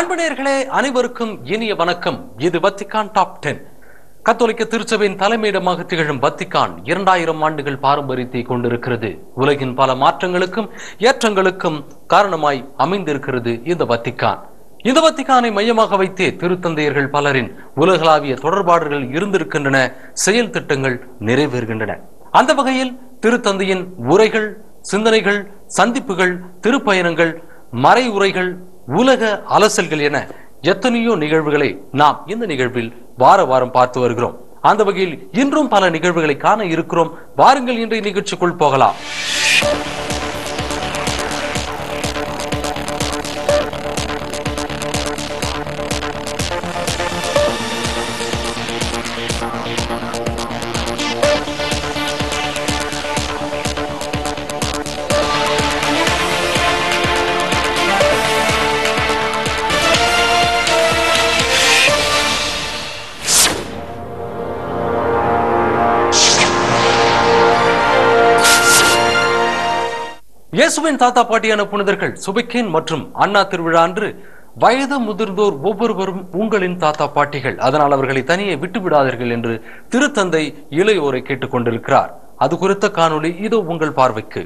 அன்பு நேயர்களே அனைவருக்கும் இனிய வணக்கம் இது வத்திக்கான் டாப் டென் கத்தோலிக்க திருச்சபையின் தலைமையிடமாக திகழும் வத்திக்கான் இரண்டாயிரம் ஆண்டுகள் பாரம்பரியத்தை கொண்டிருக்கிறது உலகின் பல மாற்றங்களுக்கும் ஏற்றங்களுக்கும் காரணமாய் அமைந்திருக்கிறது இந்த வத்திக்கான் இந்த வத்திக்கானை மையமாக வைத்தே திருத்தந்தையர்கள் பலரின் உலகளாவிய தொடர்பாடுகள் இருந்திருக்கின்றன செயல் திட்டங்கள் நிறைவேறுகின்றன அந்த வகையில் திருத்தந்தையின் உரைகள் சிந்தனைகள் சந்திப்புகள் திருப்பயணங்கள் மறைவுரைகள் உலக அலசல்கள் என எத்தனையோ நிகழ்வுகளை நாம் இந்த நிகழ்வில் வார வாரம் பார்த்து வருகிறோம் அந்த வகையில் இன்றும் பல நிகழ்வுகளை காண இருக்கிறோம் வாருங்கள் இன்றைய நிகழ்ச்சிக்குள் போகலாம் இயேசுவின் தாத்தா பாட்டியான புனிதர்கள் சுபைக்கேன் மற்றும் அண்ணா திருவிழா அன்று வயது முதிர்ந்தோர் ஒவ்வொருவரும் உங்களின் தாத்தா பாட்டிகள் அதனால் அவர்களை தனியே விட்டு விடாதீர்கள் என்று திருத்தந்தை இளையோரை கேட்டுக்கொண்டிருக்கிறார் அது குறித்த காணொளி இதோ உங்கள் பார்வைக்கு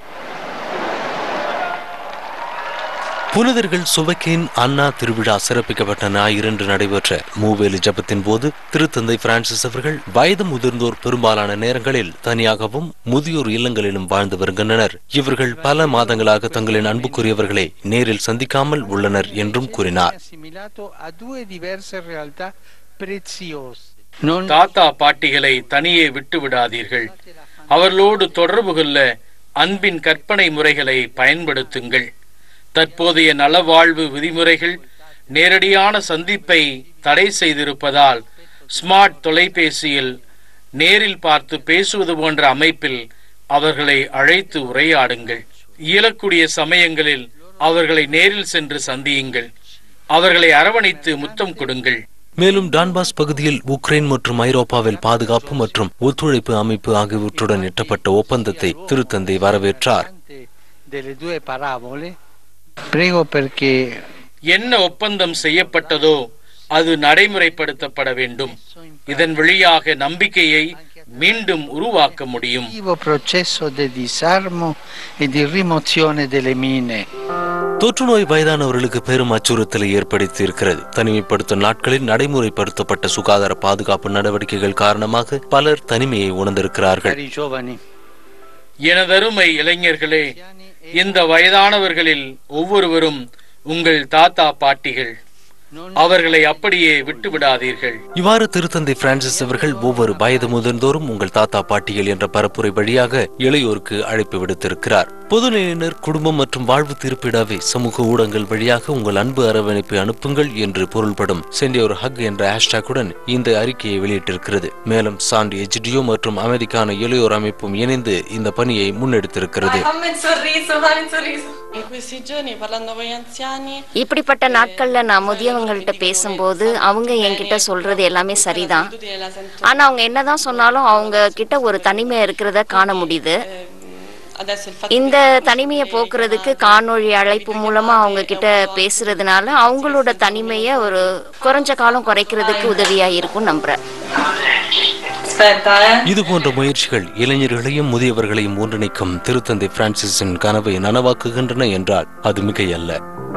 புனிதர்கள் சுவக்கேன் அண்ணா திருவிழா சிறப்பிக்கப்பட்ட ஞாயிறன்று நடைபெற்ற மூவேலு ஜபத்தின் போது திருத்தந்தை பிரான்சிஸ் அவர்கள் வயது முதிர்ந்தோர் பெரும்பாலான நேரங்களில் தனியாகவும் முதியோர் இல்லங்களிலும் வாழ்ந்து வருகின்றனர் இவர்கள் பல மாதங்களாக தங்களின் அன்புக்குரியவர்களை நேரில் சந்திக்காமல் உள்ளனர் என்றும் கூறினார் assimilato a due diverse realtà preziose. Non தாத்தா பாட்டிகளை தனியே விட்டு விடாதீர்கள் அவர்களோடு தொடர்பு கொள்ள அன்பின் கற்பனை முறைகளை பயன்படுத்துங்கள் தற்போதைய நலவாழ்வு விதிமுறைகள் நேரடியான சந்திப்பை தடை செய்திருப்பதால் ஸ்மார்ட் தொலைபேசியில் நேரில் பார்த்து பேசுவது போன்ற அமைப்பில் அவர்களை அழைத்து உரையாடுங்கள் இயலக்கூடிய சமயங்களில் அவர்களை நேரில் சென்று சந்தியுங்கள் அவர்களை அரவணைத்து முத்தம் கொடுங்கள் மேலும் டான்பாஸ் பகுதியில் உக்ரைன் மற்றும் ஐரோப்பாவில் பாதுகாப்பு மற்றும் ஒத்துழைப்பு அமைப்பு ஆகியவற்றுடன் எட்டப்பட்ட ஒப்பந்தத்தை திருத்தந்தை வரவேற்றார் delle due parabole. Prego perché என்ன ஒப்பந்தம் செய்யப்பட்டதோ அது நடைமுறைப்படுத்தப்பட வேண்டும் இதன் வழியாக நம்பிக்கையை மீண்டும் உருவாக்க முடியும் vivo processo di disarmo e di rimozione delle mine. தொற்றுநோய் வயதானவர்களுக்கு பெரும் அச்சுறுத்தலை ஏற்படுத்தி இருக்கிறது தனிமைப்படுத்தும் நாட்களில் நடைமுறைப்படுத்தப்பட்ட சுகாதார பாதுகாப்பு நடவடிக்கைகள் காரணமாக பலர் தனிமையை உணர்ந்திருக்கிறார்கள் Cari giovani, எனதருமை இளைஞர்களே இந்த வயதானவர்களில் ஒவ்வொருவரும் உங்கள் தாத்தா பாட்டிகள் non அவர்களை அப்படியே விட்டு விடாதீர்கள் இவ்வாறு திருத்தந்தை பிரான்சிஸ் அவர்கள் ஒவ்வொரு வயது முதிர்ந்தோறும் உங்கள் தாத்தா பாட்டிகள் என்ற பரப்புரை வழியாக இளையோருக்கு அழைப்பு விடுத்திருக்கிறார் பொதுநிலையினர் குடும்பம் மற்றும் வாழ்வு திருப்பிடவே சமூக ஊடகங்கள் வழியாக உங்கள் அன்பு அரவணைப்பை அனுப்புங்கள் என்று பொருள்படும் சென்டியோர் ஹக் என்ற ஹேஷ்டாக்குடன் இந்த அறிக்கையை வெளியிட்டிருக்கிறது மேலும் சாண்ட் எச்டிஓ மற்றும் அமெரிக்கான இளையோர் அமைப்பும் இணைந்து இந்த பணியை முன்னெடுத்திருக்கிறது Dai, fammi il sorriso, fammi il sorriso. In questi giorni, parlando con gli anziani, இப்படிப்பட்ட நாட்கள்ல நான் முதியவங்கள்ட்ட பேசும்போது அவங்க என்கிட்ட சொல்றது எல்லாமே சரிதான் l'abitudine la sento. ஆனா அவங்க என்னதான் சொன்னாலும் அவங்க கிட்ட ஒரு தனிமை இருக்கிறத காண முடியுது ehm, Adesso il fatto இந்த தனிமையை போக்குறதுக்கு காணொளி அழைப்பு மூலமா அவங்க கிட்ட பேசுறதுனால அவங்களோட தனிமையை ஒரு குறைஞ்ச காலம் குறைக்கிறதுக்கு உதவியா இருக்கும் நம்புறேன் Aspetta, eh. இது போன்ற முயற்சிகள் இளைஞர்களையும் முதியவர்களையும் ஒன்றிணைக்கும் திருத்தந்தை பிரான்சிஸின் கனவை நனவாக்குகின்றன என்றால் அது மிகையல்ல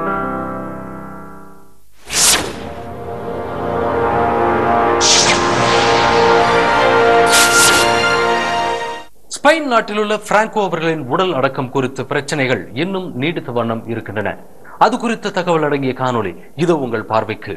ஸ்பெயின் நாட்டிலுள்ள பிராங்கோ அவர்களின் உடல் அடக்கம் குறித்த பிரச்சனைகள் இன்னும் நீடித்த வண்ணம் இருக்கின்றன அது குறித்த தகவல் அடங்கிய காணொளி இது உங்கள் பார்வைக்கு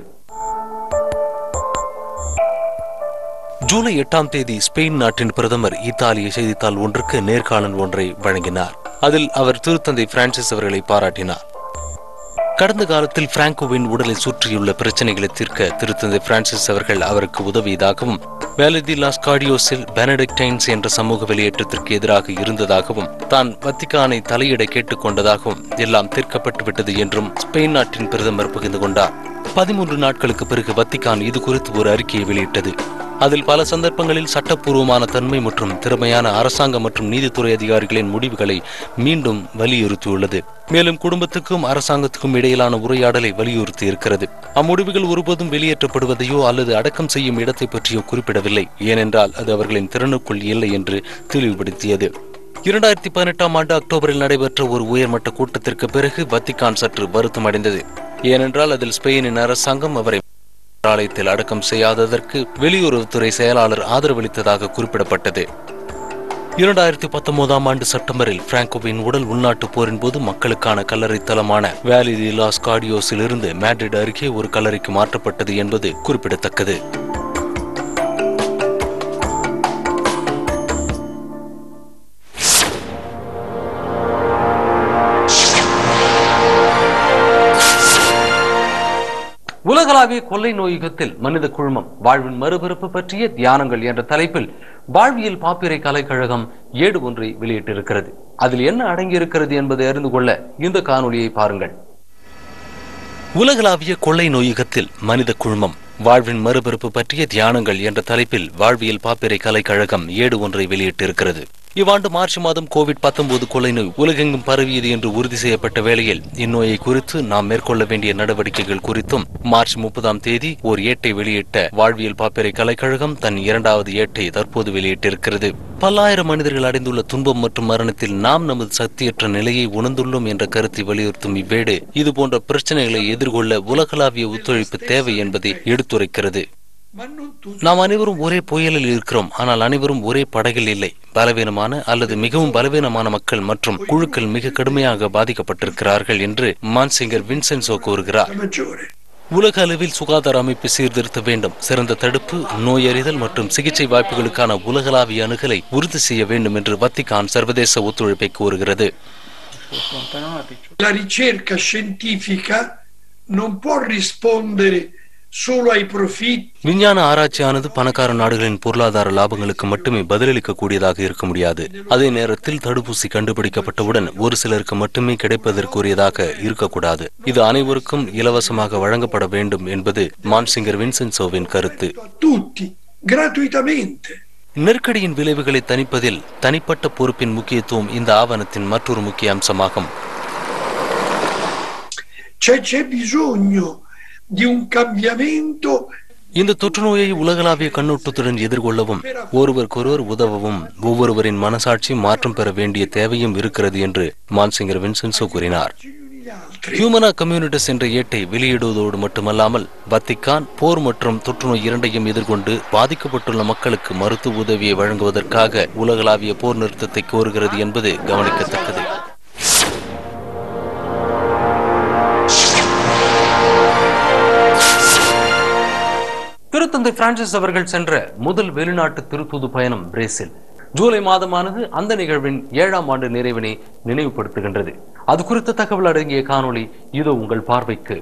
ஜூலை எட்டாம் தேதி ஸ்பெயின் நாட்டின் பிரதமர் இத்தாலிய செய்தித்தாள் ஒன்றுக்கு நேர்காணல் ஒன்றை வழங்கினார் அதில் அவர் திருத்தந்தை பிரான்சிஸ் அவர்களை பாராட்டினார் கடந்த காலத்தில் பிராங்கோவின் உடலை சுற்றியுள்ள பிரச்சனைகளை தீர்க்க திருத்தந்தை பிரான்சிஸ் அவர்கள் அவருக்கு உதவியதாகவும் வேலதி லாஸ் கார்டியோஸில் பெனடிக்டைன்ஸ் என்ற சமூக வெளியேற்றத்திற்கு எதிராக இருந்ததாகவும் தான் வத்திக்கானை தலையிட கேட்டுக்கொண்டதாகவும் எல்லாம் தீர்க்கப்பட்டு விட்டது என்றும் ஸ்பெயின் நாட்டின் பிரதமர் பகிர்ந்து கொண்டார் பதிமூன்று நாட்களுக்கு பிறகு வத்திக்கான் இது குறித்து ஒரு அறிக்கையை வெளியிட்டது அதில் பல சந்தர்ப்பங்களில் சட்டப்பூர்வமான தன்மை மற்றும் திறமையான அரசாங்க மற்றும் நீதித்துறை அதிகாரிகளின் முடிவுகளை மீண்டும் வலியுறுத்தியுள்ளது மேலும் குடும்பத்துக்கும் அரசாங்கத்துக்கும் இடையிலான உரையாடலை வலியுறுத்தி இருக்கிறது அம்முடிவுகள் ஒருபோதும் வெளியேற்றப்படுவதையோ அல்லது அடக்கம் செய்யும் இடத்தை பற்றியோ குறிப்பிடவில்லை ஏனென்றால் அது அவர்களின் திறனுக்குள் இல்லை என்று தெளிவுபடுத்தியது இரண்டாயிரத்தி பதினெட்டாம் ஆண்டு அக்டோபரில் நடைபெற்ற ஒரு உயர்மட்ட கூட்டத்திற்கு பிறகு வத்திக்கான் சற்று வருத்தமடைந்தது ஏனென்றால் அதில் ஸ்பெயினின் அரசாங்கம் அவரை ஆலயத்தில் அடக்கம் செய்யாததற்கு வெளியுறவுத்துறை செயலாளர் ஆதரவளித்ததாக குறிப்பிடப்பட்டது இரண்டாயிரத்தி பத்தொன்பதாம் ஆண்டு செப்டம்பரில் பிராங்கோவின் உடல் உள்நாட்டுப் போரின் போது மக்களுக்கான கல்லறை தலமான வேலி தி லாஸ் கார்டியோஸில் இருந்து மேட்ரிட் அருகே ஒரு கல்லறைக்கு மாற்றப்பட்டது என்பது குறிப்பிடத்தக்கது உலகளாவிய கொள்ளை நோய் யுகத்தில் மனித குழுமம் வாழ்வின் மறுபிறப்பு பற்றிய தியானங்கள் என்ற தலைப்பில் வாழ்வியல் பாப்பிரை கலைக்கழகம் ஏடு ஒன்றை வெளியிட்டிருக்கிறது அதில் என்ன அடங்கியிருக்கிறது என்பதை அறிந்து கொள்ள இந்த காணொளியை பாருங்கள் உலகளாவிய கொள்ளை நோய் யுகத்தில் மனித குழுமம் வாழ்வின் மறுபிறப்பு பற்றிய தியானங்கள் என்ற தலைப்பில் வாழ்வியல் பாப்பிரை கலைக்கழகம் ஏடு ஒன்றை வெளியிட்டிருக்கிறது இவ்வாண்டு மார்ச் மாதம் கோவிட் 19 கொள்ளை நோய் உலகெங்கும் பரவியது என்று உறுதி செய்யப்பட்ட வேளையில் இந்நோயை குறித்து நாம் மேற்கொள்ள வேண்டிய நடவடிக்கைகள் குறித்தும் மார்ச் முப்பதாம் தேதி ஓர் ஏட்டை வெளியிட்ட வாழ்வியல் பாப்பிரை கலைக்கழகம் தன் இரண்டாவது ஏட்டை தற்போது வெளியிட்டிருக்கிறது பல்லாயிரம் மனிதர்கள் அடைந்துள்ள துன்பம் மற்றும் மரணத்தில் நாம் நமது சக்தியற்ற நிலையை உணர்ந்துள்ளோம் என்ற கருத்தை வலியுறுத்தும் இவ்வேடு இதுபோன்ற பிரச்சனைகளை எதிர்கொள்ள உலகளாவிய ஒத்துழைப்பு தேவை என்பதை எடுத்துரைக்கிறது நாம் அனைவரும் ஒரே புயலில் இருக்கிறோம் ஆனால் அனைவரும் ஒரே படகில் இல்லை பலவீனமான அல்லது மிகவும் பலவீனமான மக்கள் மற்றும் குழுக்கள் மிக கடுமையாக பாதிக்கப்பட்டிருக்கிறார்கள் என்று மான்சிங்கர் வின்சென்சோ கூறுகிறார் உலக அளவில் சுகாதார அமைப்பை சீர்திருத்த வேண்டும் சிறந்த தடுப்பு நோயறிதல் மற்றும் சிகிச்சை வாய்ப்புகளுக்கான உலகளாவிய அணுகலை உறுதி செய்ய வேண்டும் என்று வத்திகான் சர்வதேச ஒத்துழைப்பை கோருகிறது La ricerca scientifica non può rispondere solo ai profitti விஞ்ஞான ஆராய்ச்சியானது பணக்கார நாடுகளின் பொருளாதார லாபங்களுக்கு மட்டுமே பதிலளிக்க கூடியதாக இருக்க முடியாது அதே நேரத்தில் தடுப்பூசி கண்டுபிடிக்கப்பட்டவுடன் ஒரு சிலருக்கு மட்டுமே கிடைப்பதற்குரியதாக இருக்கக்கூடாது இது அனைவருக்கும் இலவசமாக வழங்கப்பட வேண்டும் என்பது மான்சிங்கர் வின்சென்சோவின் கருத்து a tutti gratuitamente. நெருக்கடியின் விளைவுகளை தணிப்பதில் தனிப்பட்ட பொறுப்பின் முக்கியத்துவம் இந்த ஆவணத்தின் மற்றொரு முக்கிய அம்சமாகும் C'è, c'è bisogno di un cambiamento இந்த தொற்றுநோயை உலகளாவிய கண்ணோட்டத்துடன் எதிர்கொள்ளவும் ஒருவருக்கொருவர் உதவவும் ஒவ்வொருவரின் மனசாட்சி மாற்றம் பெற வேண்டிய தேவையும் இருக்கிறது என்று மான்சிங்கர் வின்சென்சோ கூறினார் gli altri. ஹியூமனா கம்யூனிட்டிஸ் என்ற ஏட்டை வெளியிடுவதோடு மட்டுமல்லாமல் வத்திக்கான் போர் மற்றும் தொற்றுநோய் இரண்டையும் எதிர்கொண்டு பாதிக்கப்பட்டுள்ள மக்களுக்கு மருத்துவ உதவியை வழங்குவதற்காக உலகளாவிய போர் நிறுத்தத்தை கோருகிறது என்பது கவனிக்கத்தக்கது திருத்தந்தை பிரான்சிஸ் அவர்கள் சென்ற முதல் வெளிநாட்டு திருத்தூது பயணம் பிரேசில் ஜூலை மாதமானது அந்த நிகழ்வின் ஏழாம் ஆண்டு நிறைவினை நினைவுபடுத்துகின்றது அது குறித்த தகவல் அடங்கிய காணொளி இதோ உங்கள் பார்வைக்கு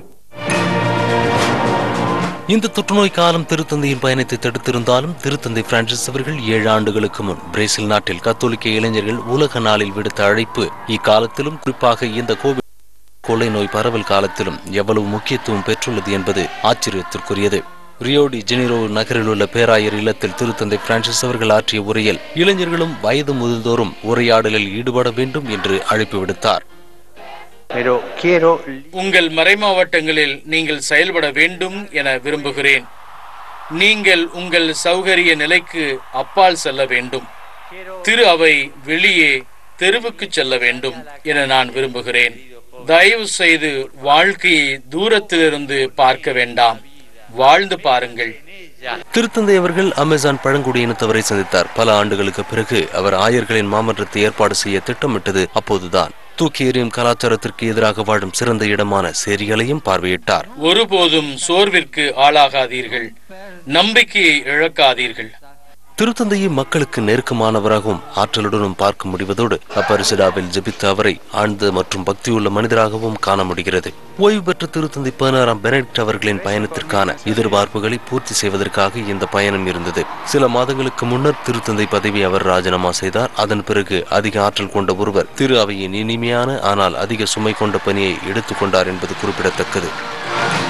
இந்த தொற்றுநோய் காலம் திருத்தந்தையின் பயணத்தை தடுத்திருந்தாலும் திருத்தந்தை பிரான்சிஸ் அவர்கள் ஏழு ஆண்டுகளுக்கு முன் பிரேசில் நாட்டில் கத்தோலிக்க இளைஞர்கள் உலக நாளில் விடுத்த அழைப்பு இக்காலத்திலும் குறிப்பாக இந்த கோவிட் கொள்ளை நோய் பரவல் காலத்திலும் எவ்வளவு முக்கியத்துவம் பெற்றுள்ளது என்பது ஆச்சரியத்திற்குரியது ரியோ டி ஜெனிரோ நகரில் உள்ள பேராயர் இல்லத்தில் திருத்தந்தை பிரான்சிஸ் அவர்கள் ஆற்றிய உரையில் இளைஞர்களும் வயது முதிர்ந்தோறும் உரையாடலில் ஈடுபட வேண்டும் என்று அழைப்பு விடுத்தார் Pero quiero உங்கள் மறைமாவட்டங்களில் நீங்கள் செயல்பட வேண்டும் என விரும்புகிறேன் நீங்கள் உங்கள் சௌகரிய நிலைக்கு அப்பால் செல்ல வேண்டும் திரு அவை வெளியே தெருவுக்கு செல்ல வேண்டும் என நான் விரும்புகிறேன் தயவு செய்து வாழ்க்கையை தூரத்திலிருந்து பார்க்க வேண்டாம் வாழ்ந்து பாருங்கள் திருத்தந்தை அவர்கள் அமேசான் பழங்குடியினத்தவரை சந்தித்தார் பல ஆண்டுகளுக்கு பிறகு அவர் ஆயர்களின் மாமன்றத்தை ஏற்பாடு செய்ய திட்டமிட்டது அப்போதுதான் தூக்கி எறியும் கலாச்சாரத்திற்கு எதிராக வாழும் சிறந்த இடமான சேரிகளையும் பார்வையிட்டார் ஒருபோதும் சோர்விற்கு ஆளாகாதீர்கள் நம்பிக்கையை இழக்காதீர்கள் திருத்தந்தையை மக்களுக்கு நெருக்கமானவராகவும் ஆற்றலுடனும் பார்க்க முடிவதோடு அப்பரிசிடாவில் ஜெபித்த அவரை ஆழ்ந்த மற்றும் பக்தியுள்ள மனிதராகவும் காண முடிகிறது ஓய்வு பெற்ற திருத்தந்தை பதினாறாம் பெனடிக்ட் அவர்களின் பயணத்திற்கான எதிர்பார்ப்புகளை பூர்த்தி செய்வதற்காக இந்த பயணம் இருந்தது சில மாதங்களுக்கு முன்னர் திருத்தந்தை பதவி அவர் ராஜினாமா செய்தார் அதன் பிறகு அதிக ஆற்றல் கொண்ட ஒருவர் திரு அவையின் இனிமையான ஆனால் அதிக சுமை கொண்ட பணியை எடுத்துக்கொண்டார் என்பது குறிப்பிடத்தக்கது